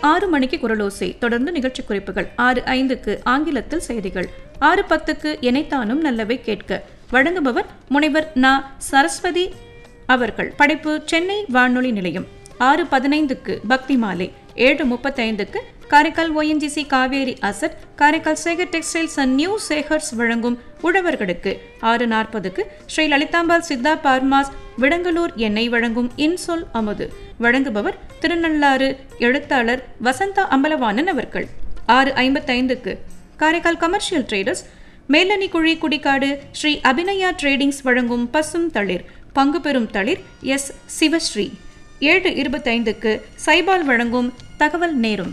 ஆறு மணிக்கு குரலோசை தொடர்ந்து நிகழ்ச்சி குறிப்புகள் ஆறு ஐந்துக்கு ஆங்கிலத்தில் செய்திகள் ஆறு பத்துக்கு எனைத்தானும் நல்லவை கேட்க வழங்குபவர் முனைவர் நா சரஸ்வதி அவர்கள் படைப்பு சென்னை வானொலி நிலையம் ஆறு பதினைந்துக்கு பக்தி மாலை ஏழு முப்பத்தைந்துக்கு Karaikal ONGC Cauvery asset Karaikal Sekar textiles and new Sekars வழங்கும் உழவர்களுக்கு ஆறு நாற்பதுக்கு ஸ்ரீ லலிதாம்பாள் சித்தா பார்மாஸ் விடங்கலூர் எண்ணெய் வழங்கும் இன்சொல் அமுது வழங்குபவர் திருநள்ளாறு எழுத்தாளர் வசந்தா அம்பலவாணன் அவர்கள் ஆறு ஐம்பத்தைந்துக்கு காரைக்கால் கமர்ஷியல் ட்ரேடர்ஸ் மேலணி குழி குடிக்காடு ஸ்ரீ அபிநயா ட்ரேடிங்ஸ் வழங்கும் பசும் தளிர் பங்கு பெறும் தளிர் எஸ் சிவஸ்ரீ ஏழு இருபத்தைந்துக்கு சைபால் வழங்கும் தகவல் நேரும்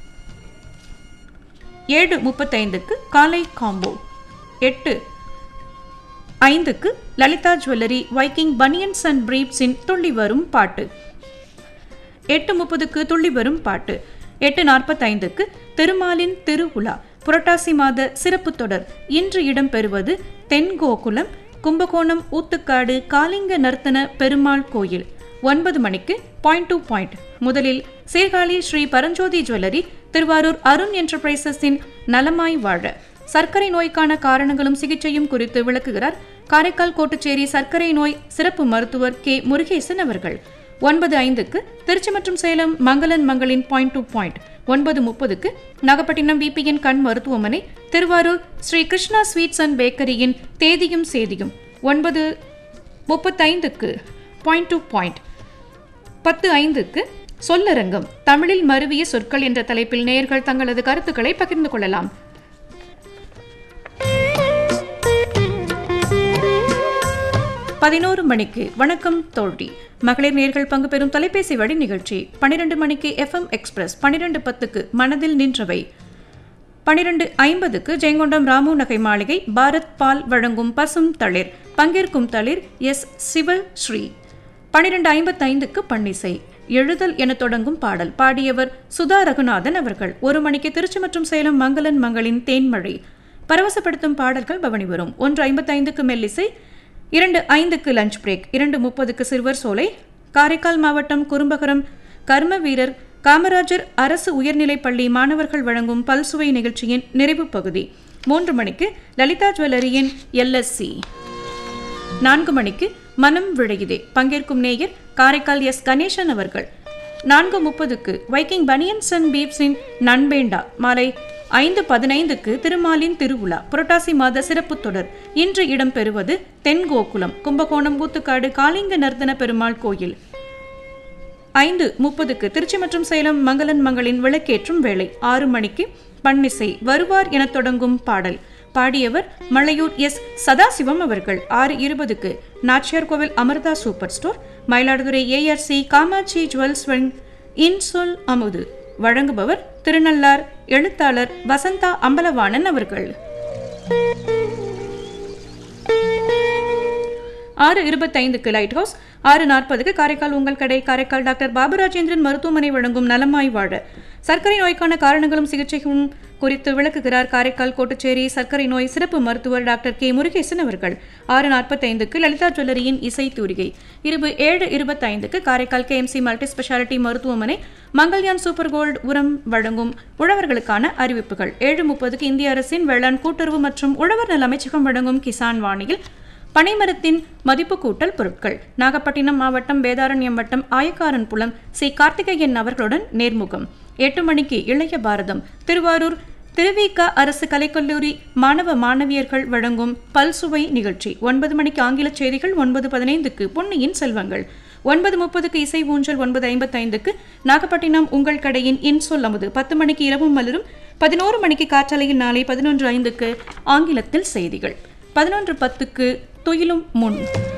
ஏழு முப்பத்தைந்துக்கு காலை காம்போ எட்டு ஐந்துக்கு Lalitha jewellery Viking banians and பிரீப்ஸின் துள்ளி வரும் பாட்டு எட்டு முப்பதுக்கு துள்ளி வரும் பாட்டு எட்டு நாற்பத்தைந்துக்கு திருமாலின் திருவுலா புரட்டாசி மாத சிறப்பு தொடர் இன்று இடம்பெறுவது தென்கோகுலம் கும்பகோணம் ஊத்துக்காடு காளிங்க நர்த்தன பெருமாள் கோயில் ஒன்பது மணிக்கு பாயிண்ட் டு பாயிண்ட் முதலில் சீர்காழி ஸ்ரீ பரஞ்சோதி ஜுவல்லரி திருவாரூர் அருண் என்டர்பிரைசஸின் நலமாய் வாழ சர்க்கரை நோய்க்கான காரணங்களும் சிகிச்சையும் குறித்து விளக்குகிறார் காரைக்கால் கோட்டுச்சேரி சர்க்கரை நோய் சிறப்பு மருத்துவர் கே முருகேசன் அவர்கள் ஒன்பது ஐந்துக்கு திருச்சி மற்றும் சேலம் மங்களன் மங்களின் பாயிண்ட் டு பாயிண்ட் ஒன்பது முப்பதுக்கு நாகப்பட்டினம் விபிஎன் கண் மருத்துவமனை திருவாரூர் ஸ்ரீ கிருஷ்ணா ஸ்வீட்ஸ் அண்ட் பேக்கரியின் தேதியும் சேதியும் ஒன்பது முப்பத்தைந்துக்கு பாயிண்ட் டு பாயிண்ட் பத்து ஐந்துக்கு சொல்லரங்கம் தமிழில் மருவிய சொற்கள் என்ற தலைப்பில் நேயர்கள் தங்களது கருத்துக்களை பகிர்ந்து கொள்ளலாம் பதினோரு மணிக்கு வணக்கம் தோழி மகளிர் நேர்கள் பங்கு பெறும் தொலைபேசி வழி நிகழ்ச்சி பனிரெண்டு மணிக்கு எஃப்எம் எக்ஸ்பிரஸ் பனிரெண்டு பத்துக்கு மனதில் நின்றவை பனிரெண்டு ஐம்பதுக்கு ஜெயங்கொண்டம் ராமு நகை மாளிகை பாரத் பால் வழங்கும் பசும் தளிர் பங்கேற்கும் தளிர் எஸ் சிவஸ்ரீ பனிரெண்டு ஐம்பத்தைந்துக்கு பன்னிசை எழுதல் என தொடங்கும் பாடல் பாடியவர் சுதா ரகுநாதன் அவர்கள் ஒரு மணிக்கு திருச்சி மற்றும் சேலம் மங்களன் மங்களின் தேன்மழை பரவசப்படுத்தும் பாடல்கள் பவனி வரும் ஒன்று ஐம்பத்தைந்துக்கு மெல்லிசை இரண்டு ஐந்துக்கு லஞ்ச் பிரேக் இரண்டு முப்பதுக்கு சிறுவர் சோலை காரைக்கால் மாவட்டம் குறும்பகரம் கர்ம வீரர் காமராஜர் அரசு உயர்நிலைப் பள்ளி மாணவர்கள் வழங்கும் பல்சுவை நிகழ்ச்சியின் நிறைவு பகுதி மூன்று மணிக்கு லலிதா ஜுவல்லரியின் எல்எஸ்சி நான்கு மணிக்கு மனம் விழையுதே பங்கேற்கும் நேயர் காரைக்கால் எஸ் கணேசன் அவர்கள் நான்கு முப்பதுக்கு வைக்கிங் பனியன்ஸ் அண்ட் பீப்ஸின் நண்பேண்டா மாலை ஐந்து பதினைந்துக்கு திருமாலின் திருவிழா புரட்டாசி மாத சிறப்பு தொடர் இன்று இடம்பெறுவது தென்கோகுலம் கும்பகோணம் ஊத்துக்காடு காளிங்க நர்த்தன பெருமாள் கோயில் ஐந்து முப்பதுக்கு திருச்சி மற்றும் சேலம் மங்களன் மங்களின் விளக்கேற்றும் வேளை ஆறு மணிக்கு பன்னிசை வருவார் என தொடங்கும் பாடல் பாடியவர் மலையூர் எஸ் சதாசிவம் அவர்கள் ஆறு இருபதுக்கு Nachiyar Koil Amirtha super store Mayiladuthurai ARC Kamatchi jewels இன்சொல் அமுது வழங்குபவர் திருநள்ளார் எழுத்தாளர் வசந்தா அம்பலவாணன் அவர்கள் ஆறு இருபத்தைந்துக்கு லைட் ஹவுஸ் ஆறு நாற்பதுக்கு காரைக்கால் உங்கள் கடை காரைக்கால் டாக்டர் பாபுராஜேந்திரன் மருத்துவமனை வழங்கும் நலமாய் வாழ சர்க்கரை நோய்க்கான காரணங்களும் சிகிச்சையும் குறித்து விளக்குகிறார் காரைக்கால் கோட்டுச்சேரி சர்க்கரை நோய் சிறப்பு மருத்துவர் டாக்டர் கே முருகேசன் அவர்கள் ஆறு நாற்பத்தைந்துக்கு லலிதா ஜுவல்லரியின் இசை தூரிகை இருபது ஏழு இருபத்தைந்துக்கு காரைக்கால் கேஎம்சி மல்டி ஸ்பெஷாலிட்டி மருத்துவமனை மங்கள்யான் சூப்பர் கோல்டு உரம் வழங்கும் உழவர்களுக்கான அறிவிப்புகள் ஏழு முப்பதுக்கு இந்திய அரசின் வேளாண் கூட்டுறவு மற்றும் உழவர் நல அமைச்சகம் வழங்கும் கிசான் வாணியில் பனைமரத்தின் மதிப்பு கூட்டல் பொருட்கள் நாகப்பட்டினம் மாவட்டம் வேதாரண்யம் வட்டம் ஆயக்காரன் புலம் சி கார்த்திகேயன் அவர்களுடன் நேர்முகம் எட்டு மணிக்கு இளைய பாரதம் திருவாரூர் திருவிக அரசு கலைக்கல்லூரி மாணவ மாணவியர்கள் வழங்கும் பல்சுவை நிகழ்ச்சி ஒன்பது மணிக்கு ஆங்கில செய்திகள் ஒன்பது பதினைந்துக்கு பொன்னியின் செல்வங்கள் ஒன்பது முப்பதுக்கு இசை ஊஞ்சல் ஒன்பது ஐம்பத்தைந்துக்கு நாகப்பட்டினம் உங்கள் கடையின் இன்சொல் அமுது பத்து மணிக்கு இரவும் மலரும் பதினோரு மணிக்கு காற்றலையில் நாளை பதினொன்று ஐந்துக்கு ஆங்கிலத்தில் செய்திகள் பதினொன்று பத்துக்கு துயிலும் முன்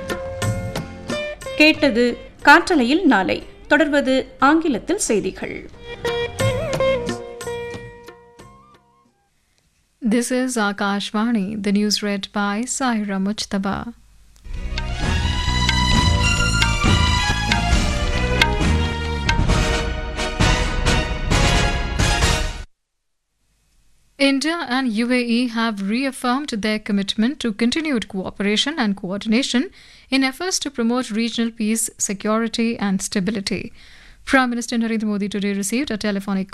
கேட்டது காற்றலையில் நாளை தொடர்வது ஆங்கிலத்தில் செய்திகள் This is Akashvani, the news read by Sahira Mujtaba. India and UAE have reaffirmed their commitment to continued cooperation and coordination in efforts to promote regional peace, security, and stability. Prime Minister Narendra Modi today received a telephonic